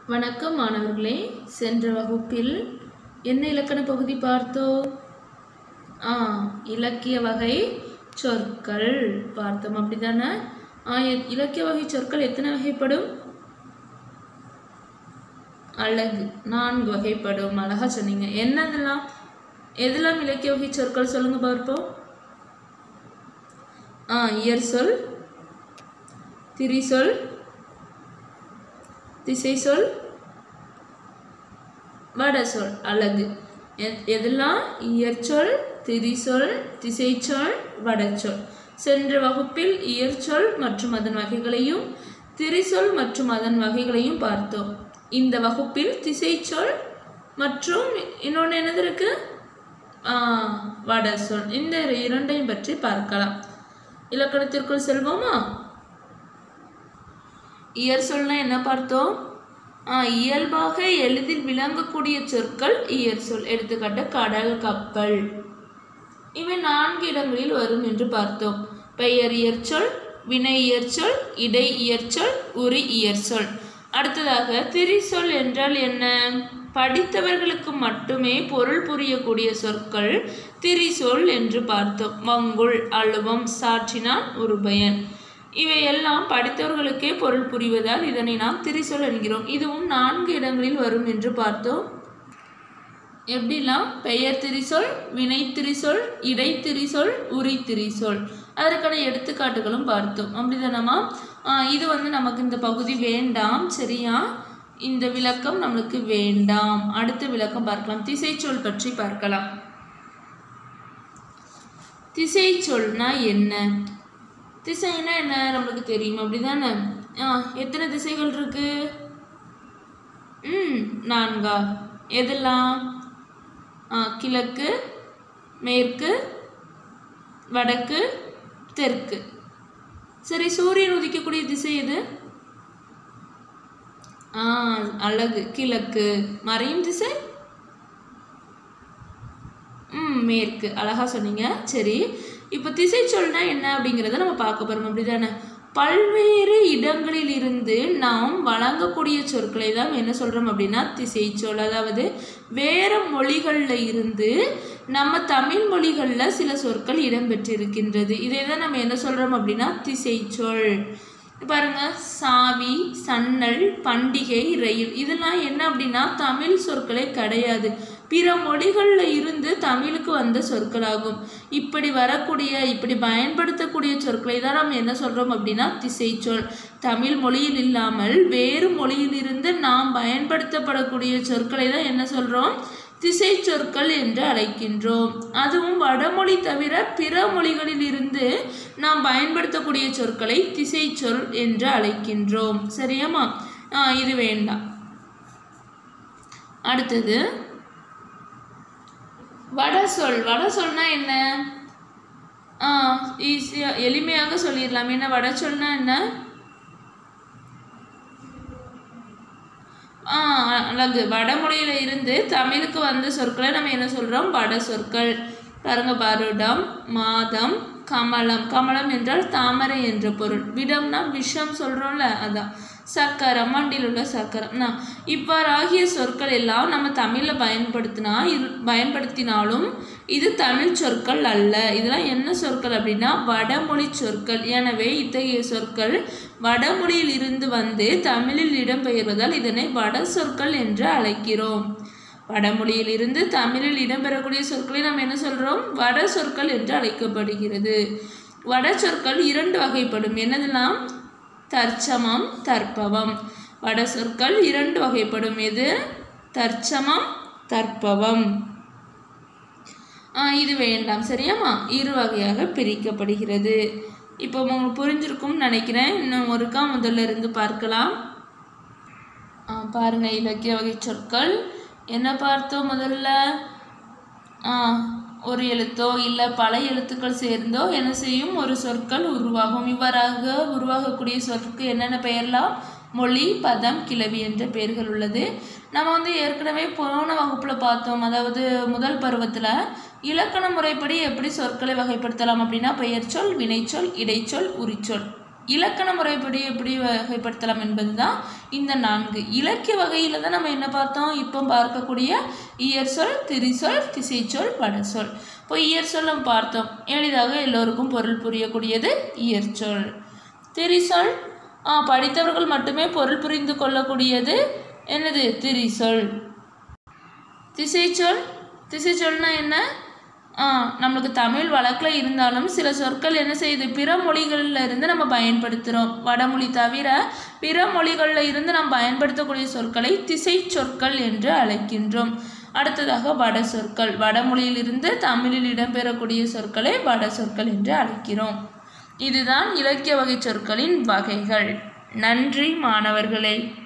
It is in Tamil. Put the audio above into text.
வணக்கம் மாணவர்களே சென்ற வகுப்பில் என்ன இலக்கண பகுதி பார்த்தோம் ஆ இலக்கிய வகை சொற்கள் பார்த்தோம் அப்படிதானே ஆ எ- இலக்கிய வகை சொற்கள் எத்தனை வகைப்படும் அழகு நான்கு வகைப்படும் அழகா சொன்னீங்க என்னதெல்லாம் எதெல்லாம் இலக்கிய வகை சொற்கள் சொல்லுங்க பார்ப்போம் ஆ இயற் சொல் திரிசொல் திசை சொல் வட சொல் அழகு எ- எதெல்லாம் இயற்சொல் திரிசொல் திசைச்சொல் வடச்சொல் சென்ற வகுப்பில் இயற்சொல் மற்றும் அதன் வகைகளையும் திரிசொல் மற்றும் அதன் வகைகளையும் பார்த்தோம் இந்த வகுப்பில் திசைச்சொல் மற்றும் இன்னொன்று என்னது இருக்கு ஆ, வடசொல் இந்த இரண்டையும் பற்றி பார்க்கலாம் இலக்கணத்திற்குள் செல்வோமா இயற் சொல்னா என்ன பார்த்தோம் ஆ, இயல்பாக எளிதில் விளங்கக்கூடிய சொற்கள் இயற் சொல் எடுத்துக்காட்டு கடல் கப்பல் இவை நான்கு இடங்களில் வரும் என்று பார்த்தோம் பெயர் இயற்சொல் வினை இயற்சொல் இடை இயற்சொல் உரி இயற்சொல் அடுத்ததாக திரிசொல் என்றால் என்ன படித்தவர்களுக்கு மட்டுமே பொருள் புரியக்கூடிய சொற்கள் திரிசொல் என்று பார்த்தோம் மங்குள் அழுவம் சாற்றினான் உருபயன் இவையெல்லாம் படித்தவர்களுக்கே பொருள் புரிவதால் இதனை நாம் திரிசொல் என்கிறோம் இதுவும் நான்கு இடங்களில் வரும் என்று பார்த்தோம் எப்படிலாம் பெயர் திரிசொல் வினை திரிசொல் இடை திரிசொல் உரி திரிசொல் அதற்கான எடுத்துக்காட்டுகளும் பார்த்தோம் அப்படிதானம்மா ஆஹ் இது வந்து நமக்கு இந்த பகுதி வேண்டாம் சரியா இந்த விளக்கம் நம்மளுக்கு வேண்டாம் அடுத்த விளக்கம் பார்க்கலாம் திசைச்சொல் பற்றி பார்க்கலாம் திசைச்சொல்னா என்ன திசைனா என்ன நம்மளுக்கு தெரியும் அப்படிதானே ஆ எத்தனை திசைகள் இருக்கு ம் நான்கா எதெல்லாம் ஆ கிழக்கு மேற்கு வடக்கு தெற்கு சரி சூரியன் உதிக்கக்கூடிய திசை எது ஆ அழகு கிழக்கு மறையும் திசை ம் மேற்கு அழகா சொன்னீங்க சரி இப்போ திசை சொல்னா என்ன அப்படிங்கிறத நம்ம பார்க்க போறோம் அப்படிதானே பல்வேறு இடங்களில் இருந்து நாம் வழங்கக்கூடிய சொற்களை தான் என்ன சொல்றோம் அப்படின்னா திசை சொல் அதாவது வேற மொழிகள்ல இருந்து நம்ம தமிழ் மொழிகள்ல சில சொற்கள் இடம்பெற்றிருக்கின்றது இதை தான் நம்ம என்ன சொல்றோம் அப்படின்னா திசை சொல் பாருங்க சாவி சன்னல் பண்டிகை ரயில் இதெல்லாம் என்ன அப்படின்னா தமிழ் சொற்களே கிடையாது பிற மொழிகளில் இருந்து தமிழுக்கு வந்த சொற்களாகும் இப்படி வரக்கூடிய இப்படி பயன்படுத்தக்கூடிய சொற்களை தான் நம்ம என்ன சொல்றோம் அப்படின்னா திசை சொல் தமிழ் மொழியில் இல்லாமல் வேறு மொழியிலிருந்து நாம் பயன்படுத்தப்படக்கூடிய சொற்களை தான் என்ன சொல்றோம் திசை சொற்கள் என்று அழைக்கின்றோம் அதுவும் வடமொழி தவிர பிற மொழிகளில் இருந்து நாம் பயன்படுத்தக்கூடிய சொற்களை திசை சொல் என்று அழைக்கின்றோம் சரியாமா ஆ, இது வேண்டாம் அடுத்தது வட சொல் வட சொல்னா என்ன ஆ ஈஸியாக எளிமையாக சொல்லிடலாம் என்ன வட சொல்னா என்ன ஆ அழகு வடமொழியில இருந்து தமிழுக்கு வந்த சொற்களை நம்ம என்ன சொல்றோம் வட சொற்கள் பாருங்க வருடம் மாதம் கமலம் கமலம் என்றால் தாமரை என்ற பொருள் விடம்னா விஷம் சொல்றோம்ல அதான் சக்கரம் மண்டியில் உள்ள சக்கரம் நான் இவ்வாறாகிய சொற்கள் எல்லாம் நம்ம தமிழில் பயன்படுத்தினா இது பயன்படுத்தினாலும் இது தமிழ் சொற்கள் அல்ல இதெல்லாம் என்ன சொற்கள் அப்படின்னா வடமொழி சொற்கள் எனவே இத்தகைய சொற்கள் வடமொழியில் இருந்து வந்து தமிழில் இடம்பெயர்வதால் இதனை வட சொற்கள் என்று அழைக்கிறோம் வடமொழியில் இருந்து தமிழில் இடம்பெறக்கூடிய சொற்களை நாம் என்ன சொல்றோம் வட சொற்கள் என்று அழைக்கப்படுகிறது வட சொற்கள் இரண்டு வகைப்படும் என்னதெல்லாம் தற்சமம் தற்பவம் வட சொற்கள் இரண்டு வகைப்படும் எது தற்சமம் தற்பவம் ஆ, இது வேண்டாம் சரியாம்மா இரு வகையாக பிரிக்கப்படுகிறது இப்போ உங்களுக்கு புரிஞ்சிருக்கும்னு நினைக்கிறேன் இன்னும் ஒருக்கா முதல்ல இருந்து பார்க்கலாம் ஆ, பாருங்க இலக்கிய வகை சொற்கள் என்ன பார்த்தோம் முதல்ல ஆ, ஒரு எழுத்தோ இல்லை பல எழுத்துக்கள் சேர்ந்தோ என்ன செய்யும் ஒரு சொற்கள் உருவாகும் இவ்வாறாக உருவாகக்கூடிய சொற்களுக்கு என்னென்ன பெயர்லாம் மொழி பதம் கிளவி என்ற பெயர்கள் உள்ளது நம்ம வந்து ஏற்கனவே போன வகுப்பில் பார்த்தோம் அதாவது முதல் பருவத்தில் இலக்கண முறைப்படி எப்படி சொற்களை வகைப்படுத்தலாம் அப்படின்னா பெயர்ச்சொல் வினைச்சொல் இடைச்சொல் உரிச்சொல் இலக்கண முறைப்படி எப்படி வகைப்படுத்தலாம் என்பது தான் இந்த நான்கு இலக்கிய வகையில் தான் நம்ம என்ன பார்த்தோம் இப்போ பார்க்கக்கூடிய இயற் சொல் திரிசொல் திசைச்சொல் வடசொல் இப்போ இயற் சொல் நம்ம பார்த்தோம் எளிதாக எல்லோருக்கும் பொருள் புரியக்கூடியது இயற்சொல் திரிசொல் ஆ, படித்தவர்கள் மட்டுமே பொருள் புரிந்து கொள்ளக்கூடியது என்னது திரிசொல் திசைச்சொல் திசைச்சொல்னா என்ன ஆ, நம்மளுக்கு தமிழ் வழக்கில் இருந்தாலும் சில சொற்கள் என்ன செய்யுது பிற மொழிகளில் இருந்து நம்ம பயன்படுத்துகிறோம் வடமொழி தவிர பிற மொழிகளில் இருந்து நாம் பயன்படுத்தக்கூடிய சொற்களை திசை சொற்கள் என்று அழைக்கின்றோம் அடுத்ததாக வட சொற்கள் வடமொழியிலிருந்து தமிழில் இடம்பெறக்கூடிய சொற்களை வட சொற்கள் என்று அழைக்கிறோம் இதுதான் இலக்கிய வகை சொற்களின் வகைகள் நன்றி மாணவர்களே